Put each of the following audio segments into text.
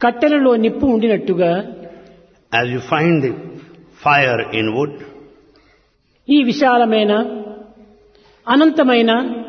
కట్టెలలో నిప్పు ఉండినట్టుగా As you find the fire in wood, ఈ విశాలమైన అనంతమైన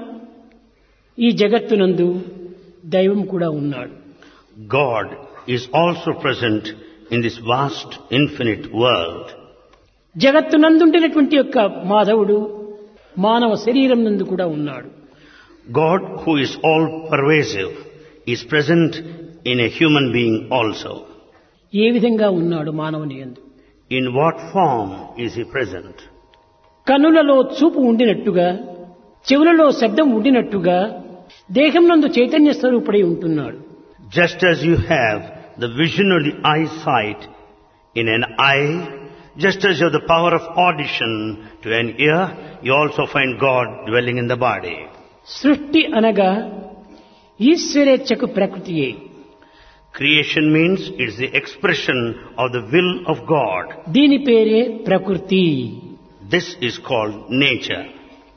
ఈ జగత్తునందు దైవం కూడా ఉన్నాడు God is also present in this vast, infinite world. జగత్తునందుండినటువంటి యొక్క మాధవుడు మానవ శరీరం నందు కూడా ఉన్నాడు God, who is all pervasive, is present in a human being also. ఏ విధంగా ఉన్నాడు మానవుని యందు In what form is he present? కనులలో చూపు ఉండినట్టుగా చెవులలో శబ్దం ఉండినట్టుగా దేహం నందు చైతన్య స్వరూపుడై ఉంటున్నాడు Just as you have the vision or the eyesight in an eye, just as you have the power of audition to an ear, you also find God dwelling in the body. సృష్టి అనగా ఈశ్వరేచ్ఛకు ప్రకృతియే Creation means it's the expression of the will of God. దీని పేరే ప్రకృతి This is called nature.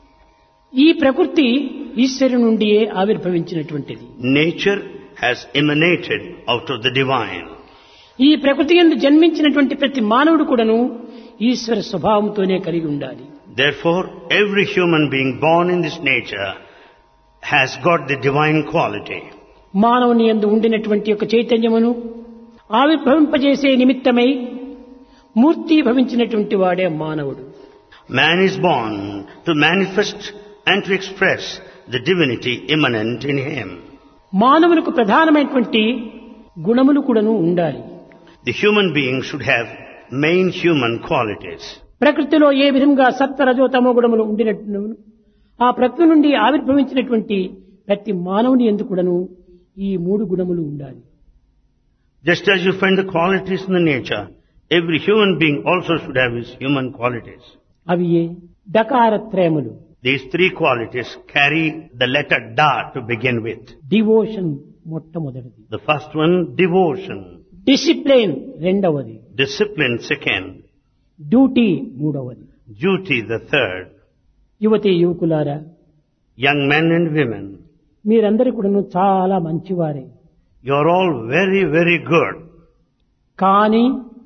ఈ ప్రకృతి ఈశ్వరు నుండియే ఆవిర్భవించినటువంటిది Nature has emanated out of the divine. ఈ ప్రకృతి ఎందు జన్మించినటువంటి ప్రతి మానవుడు కూడాను ఈశ్వర స్వభావంతోనే కలిగి ఉండాలి Therefore, every human being born in this nature has got the divine quality. మానవుని ఎందు ఉండినటువంటి యొక్క చైతన్యమును ఆవిర్భవింపజేసే నిమిత్తమై మూర్తి భవించినటువంటి వాడే మానవుడు Man is born to manifest and to express the divinity immanent in him. మానవునికి ప్రధానమైనటువంటి గుణములు కూడాను ఉండాలి The human being should have main human qualities. ప్రకృతిలో ఏ విధంగా సత్వ రజోతమో గుణములు ఉండినట్టు ఆ ప్రకృతి నుండి ఆవిర్భవించినటువంటి ప్రతి మానవుని ఎందు కూడాను ఈ మూడు గుణములు ఉండాలి Just as you find the qualities in the nature, every human being also should have his human qualities. అవి ఏ డకారత్రయములు These three qualities carry the letter Da to begin with. Devotion మొట్టమొదటిది The first one, devotion. Discipline రెండవది Discipline second. Duty మూడవది Duty the third. యువతి యువకులారా Young men and women, మీరందరూ కూడాను చాలా మంచివారే you're all very, very good. కానీ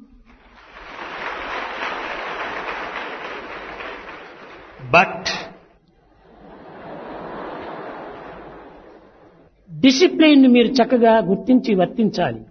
But discipline మీరు చక్కగా గుర్తించి వర్తించాలి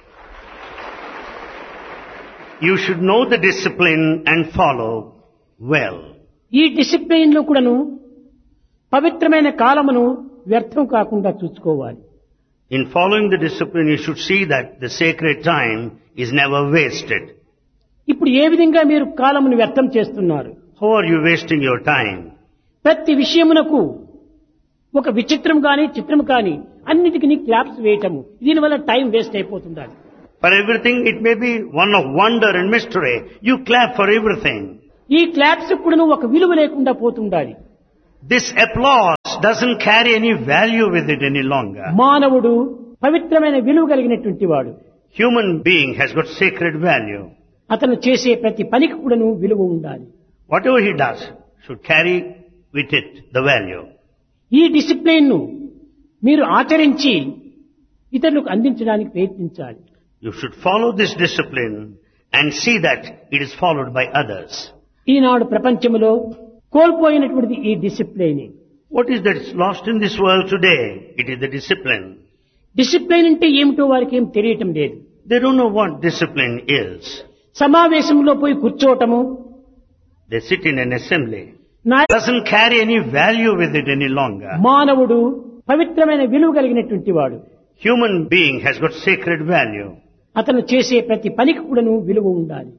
you should know the discipline and follow well. ఈ డిసిప్లిన్ లో కూడాను పవిత్రమైన కాలమును వ్యర్థం కాకుండా చూసుకోవాలి In following the discipline, you should see that the sacred time is never wasted. ఇప్పుడు ఏ విధంగా మీరు కాలమును వ్యర్థం చేస్తున్నారు How are you wasting your time? ప్రతి విషయమునకు ఒక విచిత్రం కానీ చిత్రం కానీ అన్నిటికీ క్లాప్స్ వేయటము దీనివల్ల టైం వేస్ట్ అయిపోతుండాలి For everything, it may be one of wonder and mystery. You clap for everything. ఈ క్లాప్స్ కూడా ఒక విలువ లేకుండా పోతుండాలి This applause doesn't carry any value with it any longer. మానవుడు పవిత్రమైన విలువ కలిగినటువంటి వాడు Human being has got sacred value. అతను చేసే ప్రతి పనికి కూడాను విలువ ఉండాలి Whatever he does should carry with it the value. ఈ డిసిప్లిన్ ను మీరు ఆచరించి ఇతరులకు అందించడానికి ప్రయత్నించాలి You should follow this discipline and see that it is followed by others. ఈనాడు ప్రపంచంలో కోల్పోయినటువంటిది ఈ discipline What is that is lost in this world today? It is the discipline. Discipline అంటే ఏమిటో వారికి ఏం తెలియటం లేదు They don't know what discipline is. సమావేశంలో పోయి కూర్చోవటము They sit in an assembly. నా Doesn't carry any value with it any longer. మానవుడు పవిత్రమైన విలువ కలిగినటువంటి వాడు Human being has got sacred value. అతను చేసే ప్రతి పనికి కూడాను విలువ ఉండాలి